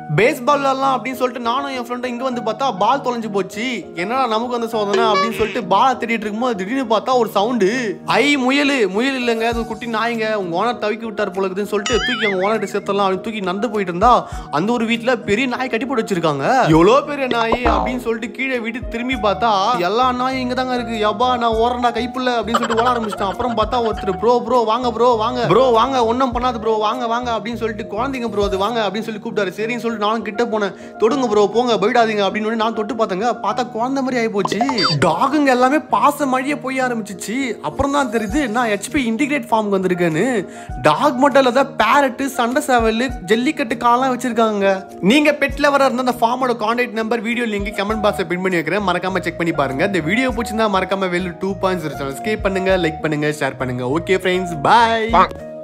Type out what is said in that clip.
base பால்லாம் அப்படின்னு சொல்லிட்டு நானும் என் ஃப்ரெண்டும் இங்க வந்து பார்த்தா பால் தொலைஞ்சு போச்சு என்னடா நமக்கு வந்து சோதனை அப்படின்னு சொல்லிட்டு பாலை தேடிட்டு இருக்கும்போது திடீர்னு பார்த்தா ஒரு சவுண்டு ஐ முயல் முயல் இல்லைங்க அது ஒரு குட்டி நாய்ங்க உங்க ஓனர் தவிக்கி விட்டார் போல இருக்குதுன்னு சொல்லிட்டு தூக்கி அவங்க ஓனர் சேர்த்தலாம் அப்படின்னு தூக்கி நந்து போயிட்டு இருந்தா அந்த ஒரு வீட்ல பெரிய நாய் கட்டி போட்டு வச்சிருக்காங்க எவ்வளோ பெரிய நாய் அப்படின்னு சொல்லிட்டு கீழே விட்டு திரும்பி பார்த்தா எல்லா நாயும் இங்க தாங்க இருக்கு யப்பா நான் ஓரண்டா கைப்புள்ள அப்படின்னு சொல்லிட்டு ஓட ஆரம்பிச்சிட்டான் அப்புறம் பார்த்தா ஒருத்தர் ப்ரோ ப்ரோ வாங்க ப்ரோ வாங்க ப்ரோ வாங்க ஒன்றும் பண்ணாது ப்ரோ வாங்க வாங்க அப்படின்னு சொல்லிட்டு குழந்தைங்க ப்ரோ அது வாங்க அப்படின்னு சொல்லி கூப்பிட்டாரு சரின்னு சொல்லிட்டு நானும் கிட்ட போனேன் தொடுங்க ப்ரோ போங்க போயிடாதீங்க அப்படின்னு சொல்லி நான் தொட்டு பார்த்தேங்க பார்த்தா குழந்தை மாதிரி ஆகி போச்சு டாகுங்க எல்லாமே பாச மழிய போய் ஆரம்பிச்சிச்சு அப்புறம் தான் தெரியுது நான் ஹெச்பி இன்டிகிரேட் ஃபார்ம் வந்திருக்கேன்னு டாக் மட்டும் இல்லாத பேரட்டு சண்டை சேவல் ஜல்லிக்கட்டு காலாம் வச்சிருக்காங்க நீங்க பெட்ல வர இருந்த அந்த ஃபார்மோட contact number video link comment பாக்ஸ்ல பின் பண்ணி வைக்கிறேன் மறக்காம செக் பண்ணி பாருங்க இந்த வீடியோ பிடிச்சிருந்தா மறக்காம வெளில டூ பாயிண்ட்ஸ் சேனல் ஸ்கேப் பண்ணுங்க லைக் பண்ணுங்க ஷேர் பண்ணுங்க ஓகே ஃப்ரெண்ட்ஸ் பாய்